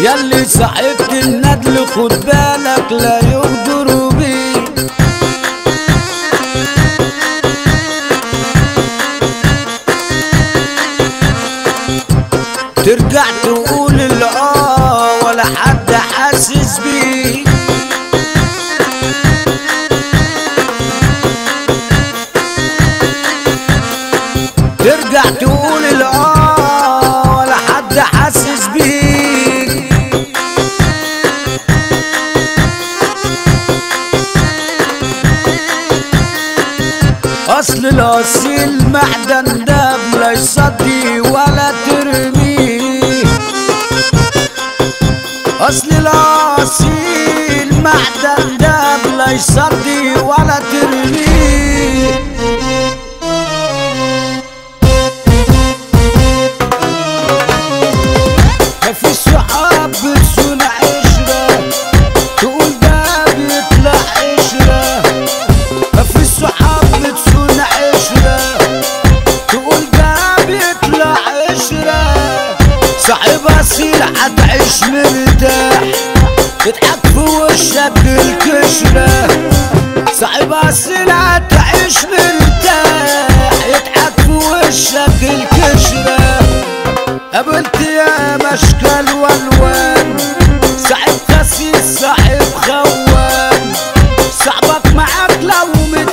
ياللي صاحبت الندل خد بالك لا يغدروا بيك ترجع تقول الاه ولا حد حاسس بيك ترجع تقول الاه ولا حد حاسس بيك اصل الاصيل معدن دم لا يصدي ولا ترميه اصل الاصيل معدن دم لا يصدي ولا ترميه مفيش صحاب بتسون عشرة تقول ده بيطلع عشرة مفيش صحاب بتسون عشرة تقول ده بيطلع عشرة صاحب اصيل هتعيش مرتاح يضحك في وشك الكشرة صاحب اصيل هتعيش مرتاح يضحك في وشك الكشرة قابلت يا مشكل والوان صاحب خسيس صاحب خوان صاحبك معاك لو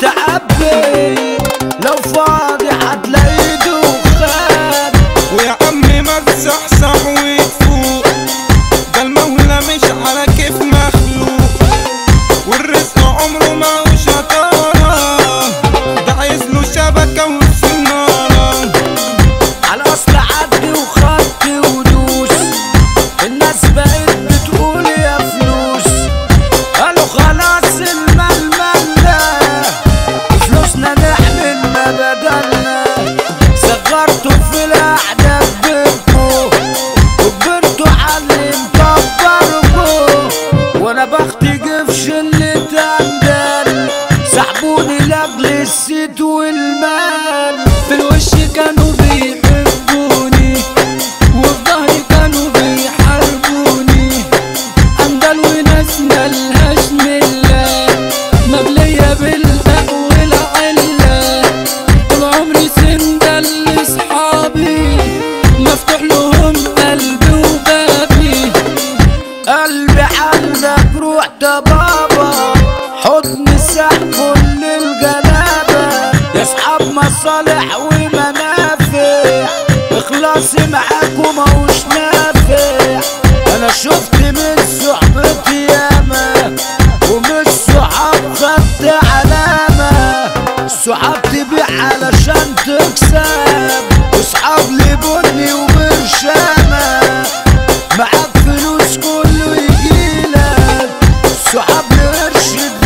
متعبي لو فاضي هتلاقي دخان ويا عمي ما تصحصح وتفوق ده المولى مش على كيف مخلوق والرزق عمره ما هو شطارة ده عايز له شبكة وسنارة على اصل عدي وخدي ودوس الناس بقت بتقول يا فلوس قالوا خلاص المال مالنا فلوسنا نحمل ما بدلنا صغرتوا في القعدة كبرتوا وكبرتوا على مكبركوا وانا بختي قفش اللي تندل سحبوني لاجل الست والمال في الوش كانوا بيحبوني وفي ظهري كانوا بيحاربوني اندل وناس ملهاش ملة مبلية بالحق والعلة طول عمري سندل لاصحابي مفتوح لهم قلبي وبابي قلبي عندك روح ده بابا حضن ساح كل الجنابة يا اصحاب مصالح ومنافع اخلاصي معاكم ماهوش نافع انا شفت من صحبتي ياما ومن الصحاب خدت علامة الصحاب تبيع علشان تكسب واصحاب لبني وبرشامة معاك فلوس كله يجيلك الصحاب لقرش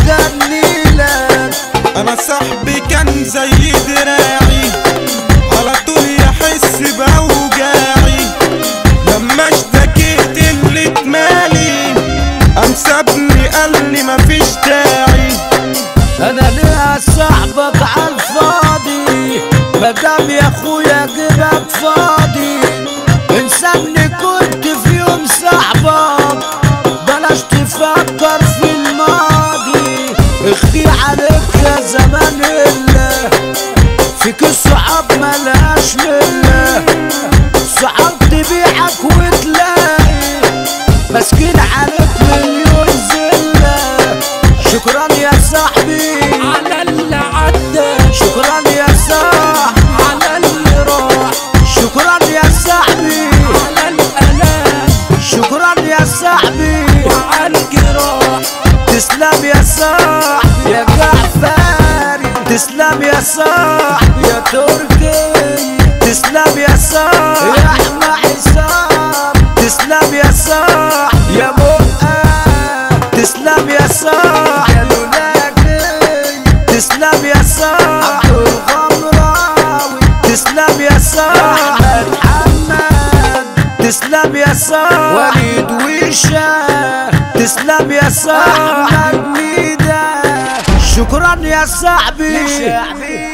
تجنيلك انا صاحبي كان زي دراعي على طول يحس باوجاعي لما اشتكيت اللي اتمالي قام سابني قال لي مفيش داعي انا ليه صاحبك عالفاضي مدام يا اخويا جيبك فاضي انساني كنت في يوم صاحبك بلاش تفكر في الماضي اختي عليك يا زمان الا فيك الصحاب ملهاش مله صحاب تبيعك وتلاقي ماسكين عليك مليون زله شكرا يا صاحبي على اللي عدى شكرا يا صاحبي على اللي راح شكرا يا صاحبي على الألام شكرا يا صاحبي وعلى الجراح تسلم يا صاحبي يا جعفري تسلم يا صاحبي يا تركي تسلم يا صاحبي يا احمد حسام تسلم يا صاحبي يا مؤمن تسلم يا صاحبي يا لولاكي تسلم يا صاحبي عبد الغمراوي تسلم يا صاحبي احمد حماد تسلم يا صاحبي وليد ويشا تسلم يا صاحبي احمد ميدا شكرا يا صاحبي